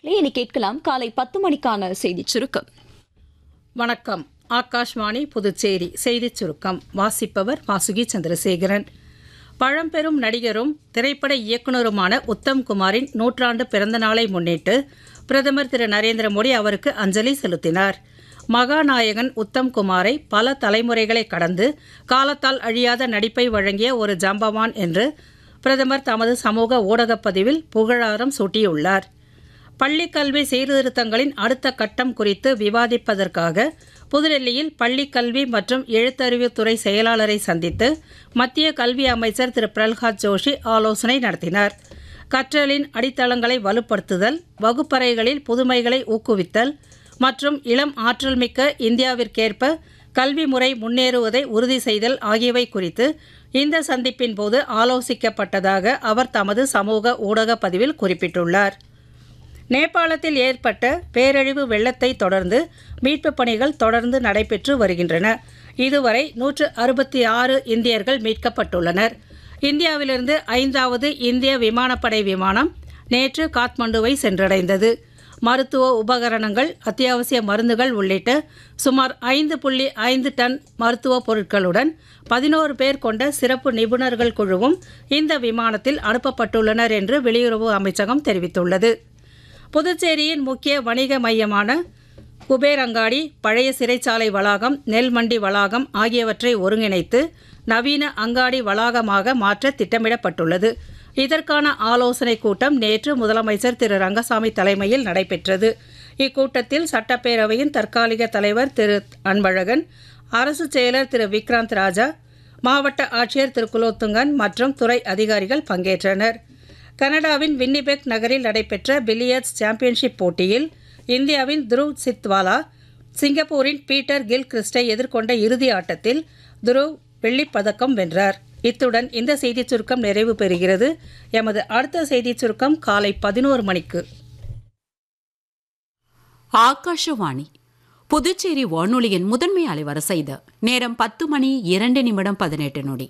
நேர்களே இனி கேட்கலாம் காலை பத்து மணிக்கான செய்தி சுருக்கம் வணக்கம் ஆகாஷ்வாணி புதுச்சேரி செய்திச் சுருக்கம் வாசிப்பவர் வாசுகி சந்திரசேகரன் பழம்பெரும் நடிகரும் திரைப்பட இயக்குனருமான உத்தம் குமாரின் நூற்றாண்டு பிறந்த நாளை முன்னிட்டு பிரதமர் திரு நரேந்திர மோடி அவருக்கு அஞ்சலி செலுத்தினார் மகாநாயகன் உத்தம் குமாரை பல தலைமுறைகளை கடந்து காலத்தால் அழியாத நடிப்பை வழங்கிய ஒரு ஜம்பவான் என்று பிரதமர் தமது சமூக ஊடகப் பதிவில் புகழாரம் சூட்டியுள்ளார் பள்ளிக் கல்வி சீர்திருத்தங்களின் அடுத்த கட்டம் குறித்து விவாதிப்பதற்காக புதுடெல்லியில் பள்ளிக் கல்வி மற்றும் எழுத்தறிவுத்துறை செயலாளரை சந்தித்து மத்திய கல்வி அமைச்சர் திரு பிரல்ஹாத் ஜோஷி ஆலோசனை நடத்தினார் கற்றலின் அடித்தளங்களை வலுப்படுத்துதல் வகுப்பறைகளில் புதுமைகளை ஊக்குவித்தல் மற்றும் இளம் ஆற்றல் மிக்க இந்தியாவிற்கேற்ப கல்வி முறை முன்னேறுவதை உறுதி செய்தல் ஆகியவை குறித்து இந்த சந்திப்பின் போது ஆலோசிக்கப்பட்டதாக அவர் தமது சமூக ஊடக பதிவில் குறிப்பிட்டுள்ளார் நேபாளத்தில் ஏற்பட்ட பேரழிவு வெள்ளத்தை தொடர்ந்து மீட்புப் பணிகள் தொடர்ந்து நடைபெற்று வருகின்றன இதுவரை நூற்று அறுபத்தி ஆறு இந்தியர்கள் மீட்கப்பட்டுள்ளனர் இந்தியாவிலிருந்து ஐந்தாவது இந்திய விமானப்படை விமானம் நேற்று காத்மண்டுவை சென்றடைந்தது மருத்துவ உபகரணங்கள் அத்தியாவசிய மருந்துகள் உள்ளிட்ட சுமார் ஐந்து புள்ளி ஐந்து டன் மருத்துவ பொருட்களுடன் பதினோரு பேர் கொண்ட சிறப்பு நிபுணர்கள் குழுவும் இந்த விமானத்தில் அனுப்பப்பட்டுள்ளனர் என்று வெளியுறவு அமைச்சகம் தெரிவித்துள்ளது புதுச்சேரியின் முக்கிய வணிக மையமான குபேர் அங்காடி பழைய சிறைச்சாலை வளாகம் நெல் மண்டி வளாகம் ஆகியவற்றை ஒருங்கிணைத்து நவீன அங்காடி வளாகமாக மாற்ற திட்டமிடப்பட்டுள்ளது இதற்கான ஆலோசனைக் கூட்டம் நேற்று முதலமைச்சர் திரு ரங்கசாமி தலைமையில் நடைபெற்றது இக்கூட்டத்தில் சட்டப்பேரவையின் தற்காலிக தலைவர் திரு அன்பழகன் அரசு செயலர் திரு விக்ராந்த் ராஜா மாவட்ட ஆட்சியர் திரு குலோத்துங்கன் மற்றும் துறை அதிகாரிகள் பங்கேற்றனர் கனடாவின் வின்னிபெக் நகரில் நடைபெற்ற பில்லியர்ட்ஸ் சாம்பியன்ஷிப் போட்டியில் இந்தியாவின் துருவ் சித்வாலா சிங்கப்பூரின் பீட்டர் கில் கிறிஸ்டை எதிர்கொண்ட இறுதி ஆட்டத்தில் துருவ் வெள்ளிப் பதக்கம் வென்றார் இத்துடன் இந்த செய்திச் சுருக்கம் நிறைவு பெறுகிறது எமது அடுத்த செய்திச் சுருக்கம் காலை பதினோரு மணிக்கு ஆகாஷவாணி புதுச்சேரி வானொலியின் முதன்மை அலைவரிசை இது நேரம் பத்து மணி இரண்டு நிமிடம் பதினெட்டு நொடி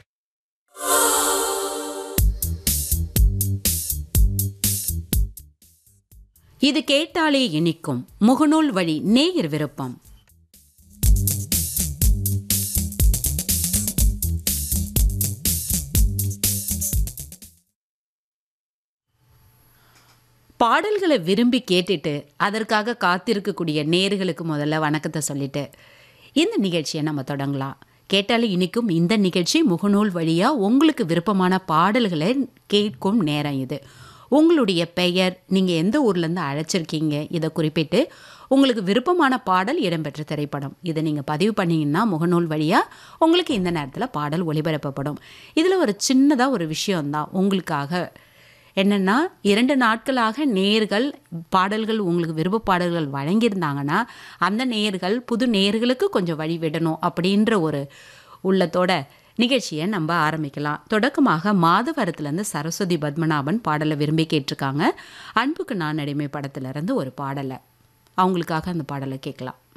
இது கேட்டாலே இனிக்கும் முகநூல் வழி நேயர் விருப்பம் பாடல்களை விரும்பி கேட்டுட்டு அதற்காக காத்திருக்கக்கூடிய நேர்களுக்கு முதல்ல வணக்கத்தை சொல்லிட்டு இந்த நிகழ்ச்சியை நம்ம தொடங்கலாம் கேட்டாலும் இனிக்கும் இந்த நிகழ்ச்சி முகநூல் வழியாக உங்களுக்கு விருப்பமான பாடல்களை கேட்கும் நேரம் இது உங்களுடைய பெயர் நீங்கள் எந்த ஊர்லேருந்து அழைச்சிருக்கீங்க இதை குறிப்பிட்டு உங்களுக்கு விருப்பமான பாடல் இடம்பெற்ற திரைப்படம் இதை நீங்கள் பதிவு பண்ணிங்கன்னா முகநூல் வழியாக உங்களுக்கு இந்த நேரத்தில் பாடல் ஒளிபரப்பப்படும் இதில் ஒரு சின்னதாக ஒரு விஷயம்தான் உங்களுக்காக என்னென்னா இரண்டு நாட்களாக நேர்கள் பாடல்கள் உங்களுக்கு விருப்ப பாடல்கள் வழங்கியிருந்தாங்கன்னா அந்த நேர்கள் புது நேர்களுக்கு கொஞ்சம் வழி விடணும் அப்படின்ற ஒரு உள்ளத்தோட நிகழ்ச்சியை நம்ம ஆரம்பிக்கலாம் தொடக்கமாக மாதவரத்துலேருந்து சரஸ்வதி பத்மநாபன் பாடலை விரும்பி கேட்டிருக்காங்க அன்புக்கு நான் அடிமை படத்துலேருந்து ஒரு பாடலை அவங்களுக்காக அந்த பாடலை கேட்கலாம்